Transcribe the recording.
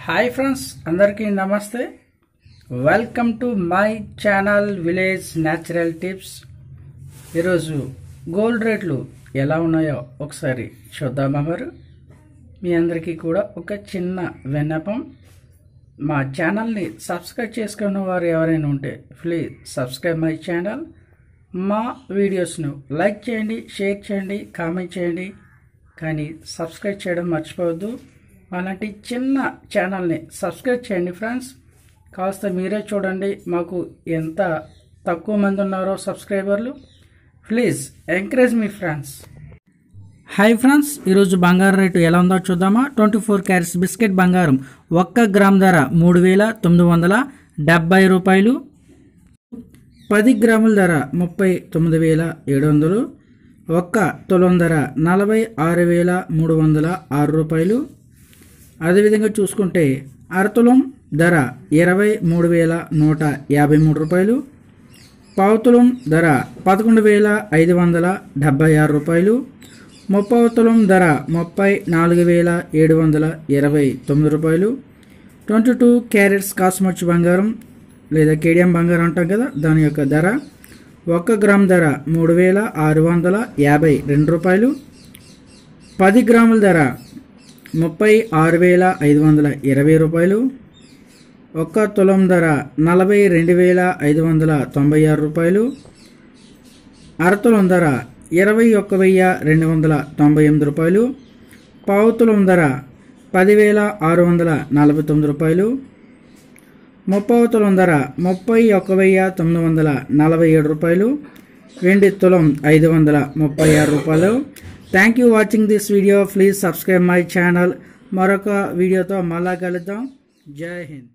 hi friends అందరికీ నమస్తే welcome to my channel village natural tips ఈరోజు గోల్డ్ రేట్లు ఎలా ఉన్నాయో ఒకసారి చూద్దామా మరి మీ అందరికీ కూడా ఒక చిన్న విన్నపం మా ఛానల్ని సబ్స్క్రైబ్ చేసుకున్న వారు ఎవరైనా ఉంటే ప్లీజ్ సబ్స్క్రైబ్ మై ఛానల్ మా వీడియోస్ను లైక్ చేయండి షేర్ చేయండి కామెంట్ చేయండి కానీ సబ్స్క్రైబ్ చేయడం మర్చిపోవద్దు అలాంటి చిన్న ఛానల్ని సబ్స్క్రైబ్ చేయండి ఫ్రెండ్స్ కాస్త మీరే చూడండి మాకు ఎంత తక్కువ మంది ఉన్నారో సబ్స్క్రైబర్లు ప్లీజ్ ఎంకరేజ్ మీ ఫ్రెండ్స్ హాయ్ ఫ్రెండ్స్ ఈరోజు బంగారం రేటు ఎలా ఉందో చూద్దామా ట్వంటీ ఫోర్ క్యారెట్స్ బిస్కెట్ బంగారం ఒక్క గ్రామ్ ధర మూడు వేల తొమ్మిది వందల డెబ్బై రూపాయలు పది గ్రాముల ధర ముప్పై తొమ్మిది వేల ఏడు వందలు ఒక్క తులం ధర నలభై ఆరు వేల మూడు వందల ఆరు రూపాయలు అదేవిధంగా చూసుకుంటే అరతులం ధర ఇరవై మూడు వేల నూట యాభై మూడు రూపాయలు పావుతులం ధర పదకొండు వేల ఐదు వందల డెబ్బై ఆరు రూపాయలు ముప్పావు తులం ధర ముప్పై నాలుగు వేల ఏడు వందల ఇరవై తొమ్మిది రూపాయలు ట్వంటీ టూ క్యారెట్స్ కాస్మచ్ బంగారం లేదా కేడియం బంగారం అంటాం కదా దాని యొక్క ధర ఒక్క గ్రామ్ ధర మూడు వేల ఆరు వందల యాభై రెండు రూపాయలు పది గ్రాముల ధర ముప్పై ఆరు వేల ఐదు వందల ఇరవై రూపాయలు ఒక్క తులం ధర నలభై రెండు వేల ఐదు వందల తొంభై ఆరు రూపాయలు అరతులం ధర ఇరవై ఒక్క వెయ్యి రెండు వందల తొంభై ఎనిమిది రూపాయలు పావు తులం ధర పదివేల ఆరు వందల నలభై తొమ్మిది రూపాయలు ముప్పావు తులం ధర ముప్పై ఒక్క వెయ్యి తొమ్మిది వందల నలభై ఏడు రూపాయలు వెండి తులం ఐదు వందల ముప్పై ఆరు రూపాయలు thank you watching this video please subscribe my channel మరొక వీడియోతో మళ్ళా కలుద్దాం జై హింద్